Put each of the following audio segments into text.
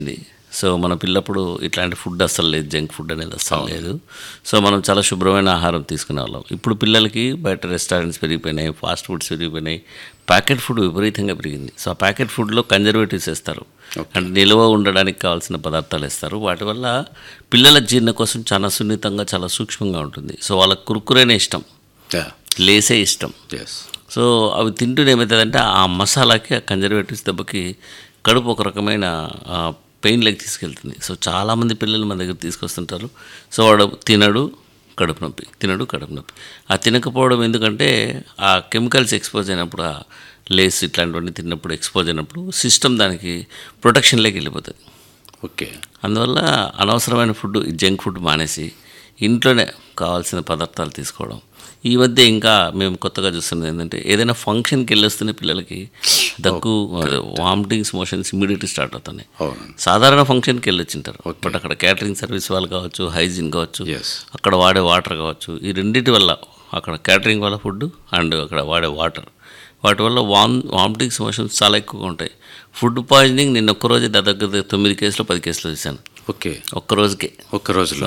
ఉంది. సో మన పిల్లప్పుడు ఇట్లాంటి ఫుడ్ అస్సలు లేదు జంక్ ఫుడ్ అనేది అస్సలు లేదు సో మనం చాలా శుభ్రమైన ఆహారం తీసుకునే వాళ్ళం ఇప్పుడు పిల్లలకి బయట రెస్టారెంట్స్ పెరిగిపోయినాయి ఫాస్ట్ ఫుడ్స్ పెరిగిపోయినాయి ప్యాకెట్ ఫుడ్ విపరీతంగా పెరిగింది సో ఆ ప్యాకెట్ ఫుడ్లో కన్జర్వేటివ్స్ వేస్తారు అంటే నిల్వ ఉండడానికి కావాల్సిన పదార్థాలు వేస్తారు వాటి వల్ల పిల్లల జీర్ణ కోసం చాలా సున్నితంగా చాలా సూక్ష్మంగా ఉంటుంది సో వాళ్ళకి కురుకురేనే ఇష్టం లేసే ఇష్టం ఎస్ సో అవి తింటూనే ఏమవుతుందంటే ఆ మసాలాకి ఆ కన్జర్వేటివ్స్ దెబ్బకి కడుపు ఒక రకమైన పెయిన్లోకి తీసుకెళ్తుంది సో చాలామంది పిల్లలు మన దగ్గర తీసుకొస్తుంటారు సో వాడు తినడు కడుపు నొప్పి తినడు కడుపు నొప్పి ఆ తినకపోవడం ఎందుకంటే ఆ కెమికల్స్ ఎక్స్పోజ్ అయినప్పుడు ఆ లేస్ ఇట్లాంటివన్నీ తిన్నప్పుడు ఎక్స్పోజ్ అయినప్పుడు సిస్టమ్ దానికి ప్రొటెక్షన్లోకి వెళ్ళిపోతుంది ఓకే అందువల్ల అనవసరమైన ఫుడ్ జంక్ ఫుడ్ మానేసి ఇంట్లోనే కావాల్సిన పదార్థాలు తీసుకోవడం ఈ మధ్య ఇంకా మేము కొత్తగా చూస్తున్నది ఏంటంటే ఏదైనా ఫంక్షన్కి వెళ్ళొస్తున్న పిల్లలకి దగ్గు వామిటింగ్స్ మోషన్స్ ఇమీడియట్లీ స్టార్ట్ అవుతున్నాయి అవునండి సాధారణ ఫంక్షన్కి వెళ్ళొచ్చింటారు బట్ అక్కడ క్యాటరింగ్ సర్వీస్ వాళ్ళు కావచ్చు హైజీన్ కావచ్చు ఎస్ అక్కడ వాడే వాటర్ కావచ్చు ఈ రెండింటి వల్ల అక్కడ క్యాటరింగ్ వల్ల ఫుడ్ అండ్ అక్కడ వాడే వాటర్ వాటి వల్ల వామ్ వామిటింగ్స్ మోషన్స్ చాలా ఎక్కువగా ఉంటాయి ఫుడ్ పాయిజనింగ్ నిన్న ఒక్కరోజే దాదాపు తొమ్మిది కేసులు పది కేసులు చూశాను ఓకే ఒక్క రోజుకే ఒక్క రోజులో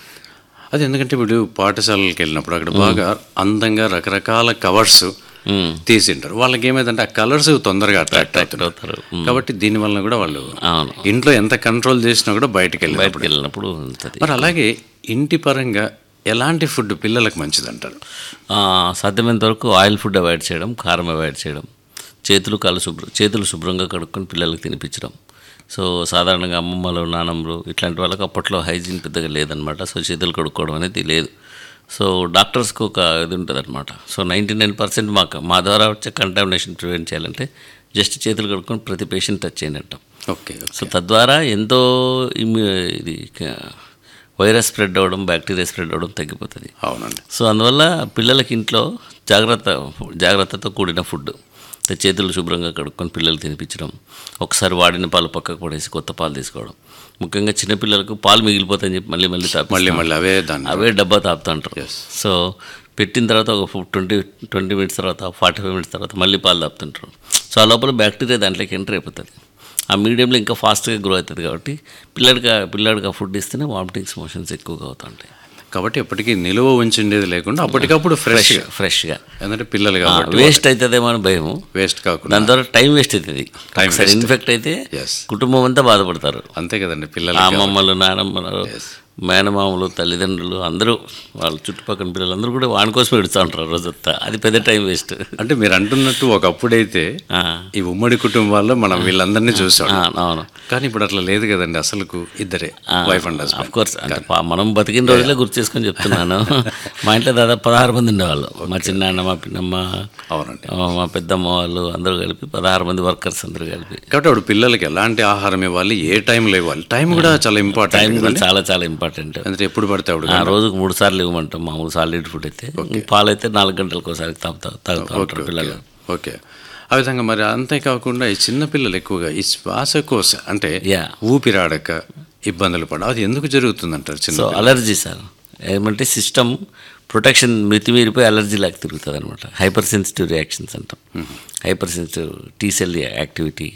అది ఎందుకంటే ఇప్పుడు పాఠశాలలకు వెళ్ళినప్పుడు అక్కడ బాగా అందంగా రకరకాల కవర్స్ మ్మ్. తీసింటారు వాళ్ళకి ఏమైందంటే ఆ కలర్స్ తొందరగా అట్రాక్ట్ అవుతారు అవుతారు మ్మ్. కాబట్టి దీని వలన కూడా వాళ్ళు అవును ఇంట్లో ఎంత కంట్రోల్ చేసినా కూడా బయటకు వెళ్ళారు బయటకు వెళ్ళినప్పుడు ఉంటుంది మరి అలాగే ఇంటి పరంగా ఎలాంటి ఫుడ్ పిల్లలకు మంచిది అంటారు ఆ, సాధ్యమైనంత వరకు ఆయిల్ ఫుడ్ అవాయిడ్ చేయడం కారం అవాయిడ్ చేయడం చేతులు కాళ్ళు శుభ్రం చేతులు శుభ్రంగా కడుక్కొని పిల్లలకు తినిపించడం సో సాధారణంగా అమ్మమ్మలు నానమ్మలు ఇట్లాంటి వాళ్ళకి అప్పట్లో హైజీన్ పెద్దగా లేదనమాట సో చేతులు కడుక్కోవడం అనేది లేదు సో డాక్టర్స్కి ఒక ఇది ఉంటుంది అనమాట సో నైంటీ నైన్ పర్సెంట్ మాకు మా ద్వారా వచ్చే కంటామినేషన్ ప్రివెంట్ చేయాలంటే జస్ట్ చేతులు కడుక్కొని ప్రతి పేషెంట్ టచ్ చేయండి అంటాం ఓకే సో తద్వారా ఎంతో ఇమ్యూ ఇది క- వైరస్ స్ప్రెడ్ అవ్వడం బ్యాక్టీరియా స్ప్రెడ్ అవ్వడం తగ్గిపోతుంది అవునండి సో అందువల్ల పిల్లలకి ఇంట్లో జాగ్రత్త జాగ్రత్తతో కూడిన ఫుడ్ అంటే చేతులు శుభ్రంగా కడుక్కొని పిల్లలు తినిపించడం ఒకసారి వాడిన పాలు పక్కకు పడేసి కొత్త పాలు తీసుకోవడం ముఖ్యంగా చిన్నపిల్లలకు పాలు మిగిలిపోతాయని చెప్పి మళ్ళీ మళ్ళీ తాపి మళ్ళీ మళ్ళీ అవే దాన్ని అవే డబ్బా తాపుతుంటారు Yes. సో పెట్టిన తర్వాత ఒక ట్వంటీ ట్వంటీ మినిట్స్ తర్వాత ఫార్టీ ఫైవ్ మినిట్స్ తర్వాత మళ్ళీ పాలు తాపుతుంటారు సో ఆ లోపల బ్యాక్టీరియా దాంట్లోకి ఎంటర్ అయిపోతుంది ఆ మీడియంలో ఇంకా ఫాస్ట్గా గ్రో అవుతుంది కాబట్టి పిల్లడికి ఆ- పిల్లాడికి ఆ ఫుడ్ ఇస్తేనే వామిటింగ్స్ మోషన్స్ ఎక్కువగా అవుతుంటాయి కాబట్టి ఎప్పటికీ నిలువ ఉంచిండేది లేకుండా అప్పటికప్పుడు ఫ్రెష్ ఫ్రెష్ ఫ్రెష్గా ఎందుకంటే పిల్లలు కాబట్టి వేస్ట్ అవుతుందేమో అని భయము వేస్ట్ కాకుండా దాని ద్వారా టైం వేస్ట్ అవుతుంది Time ఒకసారి waste. ఇన్ఫెక్ట్ అయితే ఎస్ కుటుంబం అంతా బాధపడతారు అంతే కదండి ఆ పిల్లలు అమ్మమ్మలు నానమ్మలు మేనమామలు తల్లిదండ్రులు అందరూ వాళ్ళ చుట్టుపక్కల పిల్లలందరూ కూడా వాని కోసం పెడుతూ ఉంటారు రోజంతా అది పెద్ద టైం వేస్ట్ అంటే మీరు అంటున్నట్టు ఒకప్పుడైతే ఈ ఉమ్మడి కుటుంబాల్లో మనం వీళ్ళందరినీ చూసాం అవును కానీ ఇప్పుడు అట్లా లేదు కదండి అసలుకు ఇద్దరే wife and of husband course అంటే పా- మనం బతికిన రోజులే గుర్తు చేసుకొని చెప్తున్నాను మా ఇంట్లో దాదాపు పదహారు మంది ఉండేవాళ్ళు మా చిన్నాన్న మా పిన్నమ్మ అవునండి ఆ, మా పెద్దమ్మ వాళ్ళు అందరూ కలిపి పదహారు మంది వర్కర్స్ అందరూ కలిపి కాబట్టి అప్పుడు పిల్లలకి ఎలాంటి ఆహారం ఇవ్వాలి ఏ టైంలో ఇవ్వాలి టైం కూడా చాలా టైం ఇంపార్టెంట్ కూడా చాలా చాలా ఇంపార్టెంట్ అంటే ఎప్పుడు పడితే అప్పుడు ఆ రోజుకు మూడు సార్లు ఇవ్వమంటాం మామూలు సాలిడ్ ఫుడ్ అయితే పాలు అయితే నాలుగు గంటలకు ఒకసారి తాగుతా తాగుతూ ఉంటారు పిల్లలు ఓకే ఆ విధంగా మరి అంతేకాకుండా ఈ చిన్న పిల్లలు ఎక్కువగా ఈ శ్వాసకోశ అంటే Yeah. ఊపిరాడక ఇబ్బందులు పడ అది ఎందుకు జరుగుతుందంటారు చిన్న సో అలర్జీ సార్ ఏమంటే సిస్టమ్ ప్రొటెక్షన్ మితిమీరిపోయి అలర్జీ లాగా తిరుగుతుంది అనమాట హైపర్ సెన్సిటివ్ రియాక్షన్స్ అంటాం hyper sensitive T cell activity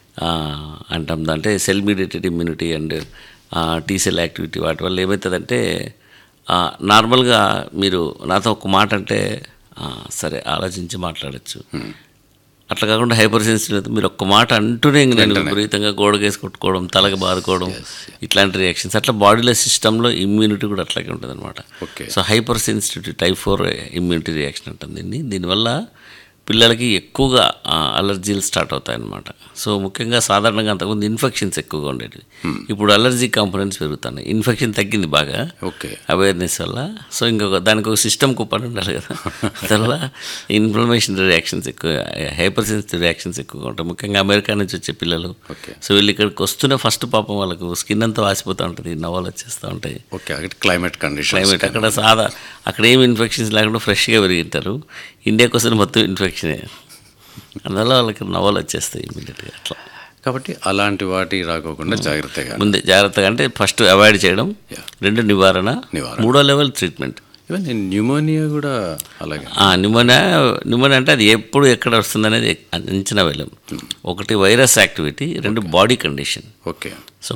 అంటాం అంటే cell mediated immunity and T cell activity వాటి వల్ల ఏమవుతుందంటే ఆ, నార్మల్గా మీరు నాతో ఒక మాట అంటే ఆ, సరే ఆలోచించి మాట్లాడచ్చు అట్లా కాకుండా హైపర్ సెన్సిటివ్ అయితే మీరు ఒక్క మాట అంటూనే ఇంక నేను విపరీతంగా గోడకేసి కొట్టుకోవడం తలకి బాదుకోవడం ఇట్లాంటి రియాక్షన్స్ అట్లా బాడీలో సిస్టంలో ఇమ్యూనిటీ కూడా అట్లాగే ఉంటుంది అనమాట okay so hyper sensitivity type four immunity reaction ఉంటుంది దీన్ని దీనివల్ల పిల్లలకి ఎక్కువగా అలర్జీలు స్టార్ట్ అవుతాయి అన్నమాట సో ముఖ్యంగా సాధారణంగా అంతకుముందు ఇన్ఫెక్షన్స్ ఎక్కువగా ఉండేవి ఇప్పుడు అలర్జీ కాంపోనెంట్స్ పెరుగుతున్నాయి ఇన్ఫెక్షన్ తగ్గింది బాగా ఓకే అవేర్నెస్ వల్ల సో ఇంకొక దానికి ఒక సిస్టమ్ కూపన్ ఉండాలి కదా దానివల్ల ఇన్ఫ్లమేషన్ రియాక్షన్స్ ఎక్కువ హైపర్ సెన్సిటివ్ రియాక్షన్స్ ఎక్కువగా ఉంటాయి ముఖ్యంగా అమెరికా నుంచి వచ్చే పిల్లలు ఓకే సో వీళ్ళు ఇక్కడికి వస్తున్న ఫస్ట్ పాపం వాళ్ళకు స్కిన్ అంతా వాసిపోతూ ఉంటుంది నవ్వాలు వచ్చేస్తూ ఉంటాయి ఓకే అక్కడ క్లైమేట్ కండిషన్ క్లైమేట్ అక్కడ సాదా అక్కడ ఏమి ఇన్ఫెక్షన్స్ లేకుండా ఫ్రెష్గా పెరిగింటారు ఇండియాకి వస్తున్న మొత్తం ఇన్ఫెక్షనే అందువల్ల వాళ్ళకి నవ్వాలు వచ్చేస్తాయి ఇమీడియట్గా అట్లా కాబట్టి అలాంటి వాటి రాకోకుండా జాగ్రత్తగా ముందే జాగ్రత్తగా అంటే ఫస్ట్ అవాయిడ్ చేయడం రెండు నివారణ నివారణ. మూడో లెవెల్ ట్రీట్మెంట్ ఈవెన్ న్యూమోనియా కూడా అలాగే న్యూమోనియా న్యూమోనియా అంటే అది ఎప్పుడు ఎక్కడ వస్తుంది అనేది అంచనా వెళ్ళాం ఒకటి వైరస్ యాక్టివిటీ రెండు బాడీ కండిషన్ ఓకే సో